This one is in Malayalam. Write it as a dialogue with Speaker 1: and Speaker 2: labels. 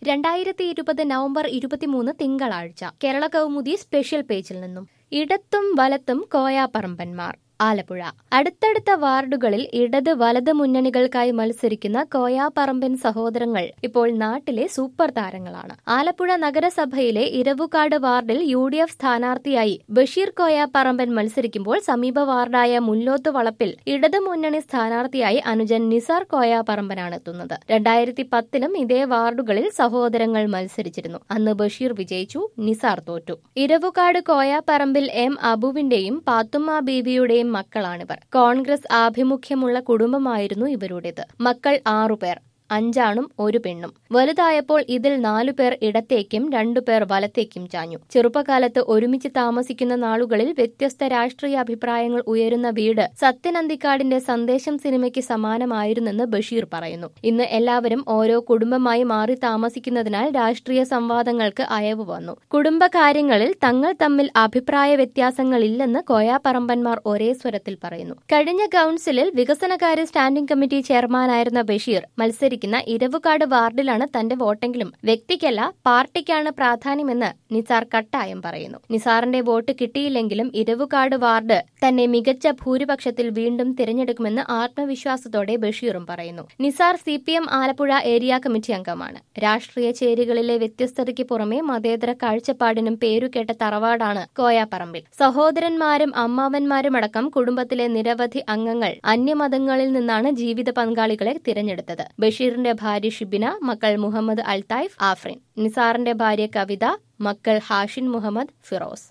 Speaker 1: രണ്ടായിരത്തി ഇരുപത് നവംബർ ഇരുപത്തിമൂന്ന് തിങ്കളാഴ്ച കേരള കൗമുദി സ്പെഷ്യൽ പേജിൽ നിന്നും ഇടത്തും വലത്തും കോയാപ്പറമ്പന്മാർ ആലപ്പുഴ അടുത്തടുത്ത വാർഡുകളിൽ ഇടത് വലത് മുന്നണികൾക്കായി മത്സരിക്കുന്ന കോയാപ്പറമ്പൻ സഹോദരങ്ങൾ ഇപ്പോൾ നാട്ടിലെ സൂപ്പർ താരങ്ങളാണ് ആലപ്പുഴ നഗരസഭയിലെ ഇരവുകാട് വാർഡിൽ യു ഡി എഫ് സ്ഥാനാർത്ഥിയായി ബഷീർ കോയാപ്പറമ്പൻ മത്സരിക്കുമ്പോൾ സമീപ വാർഡായ മുല്ലോത്ത് വളപ്പിൽ ഇടത് മുന്നണി സ്ഥാനാർത്ഥിയായി അനുജൻ നിസാർ കോയാപ്പറമ്പനാണ് എത്തുന്നത് രണ്ടായിരത്തി പത്തിലും ഇതേ വാർഡുകളിൽ സഹോദരങ്ങൾ മത്സരിച്ചിരുന്നു അന്ന് ബഷീർ വിജയിച്ചു നിസാർ തോറ്റു ഇരവുകാട് കോയാപ്പറമ്പിൽ എം അബുവിന്റെയും പാത്തുമ്മ ബീവിയുടെയും മക്കളാണിവർ കോൺഗ്രസ് ആഭിമുഖ്യമുള്ള കുടുംബമായിരുന്നു ഇവരുടേത് മക്കൾ ആറുപേർ അഞ്ചാണും ഒരു പെണ്ണും വലുതായപ്പോൾ ഇതിൽ നാലുപേർ ഇടത്തേക്കും രണ്ടുപേർ വലത്തേക്കും ചാഞ്ഞു ചെറുപ്പകാലത്ത് ഒരുമിച്ച് താമസിക്കുന്ന നാളുകളിൽ വ്യത്യസ്ത രാഷ്ട്രീയ അഭിപ്രായങ്ങൾ ഉയരുന്ന വീട് സത്യനന്ദിക്കാടിന്റെ സന്ദേശം സിനിമയ്ക്ക് സമാനമായിരുന്നെന്ന് ബഷീർ പറയുന്നു ഇന്ന് എല്ലാവരും ഓരോ കുടുംബമായി മാറി താമസിക്കുന്നതിനാൽ രാഷ്ട്രീയ സംവാദങ്ങൾക്ക് അയവ് വന്നു കുടുംബകാര്യങ്ങളിൽ തങ്ങൾ തമ്മിൽ അഭിപ്രായ വ്യത്യാസങ്ങളില്ലെന്ന് കോയാപ്പറമ്പന്മാർ ഒരേ സ്വരത്തിൽ പറയുന്നു കഴിഞ്ഞ കൌൺസിലിൽ വികസനകാര്യ സ്റ്റാൻഡിംഗ് കമ്മിറ്റി ചെയർമാനായിരുന്ന ബഷീർ മത്സരിക്കുന്ന ഇരവുകാട് വാർഡിലാണ് തന്റെ വോട്ടെങ്കിലും വ്യക്തിക്കല്ല പാർട്ടിക്കാണ് പ്രാധാന്യമെന്ന് നിസാർ കട്ടായം പറയുന്നു നിസാറിന്റെ വോട്ട് കിട്ടിയില്ലെങ്കിലും ഇരവുകാട് വാർഡ് തന്നെ മികച്ച ഭൂരിപക്ഷത്തിൽ വീണ്ടും തിരഞ്ഞെടുക്കുമെന്ന് ആത്മവിശ്വാസത്തോടെ ബഷീറും പറയുന്നു Nisar C P M Alappuzha area committee അംഗമാണ് രാഷ്ട്രീയ ചേരികളിലെ വ്യത്യസ്തതയ്ക്ക് പുറമെ മതേതര കാഴ്ചപ്പാടിനും പേരുകേട്ട തറവാടാണ് കോയാപ്പറമ്പിൽ സഹോദരന്മാരും അമ്മാവന്മാരുമടക്കം കുടുംബത്തിലെ നിരവധി അംഗങ്ങൾ അന്യമതങ്ങളിൽ നിന്നാണ് ജീവിത പങ്കാളികളെ തിരഞ്ഞെടുത്തത് ബഷീറിന്റെ ഭാര്യ ഷിബിന മക്കൾ മുഹമ്മദ് അൽതായിഫ് ആഫ്രിൻ നിസാറിന്റെ ഭാര്യ കവിത മക്കൾ ഹാഷിൻ മുഹമ്മദ് ഫിറോസ്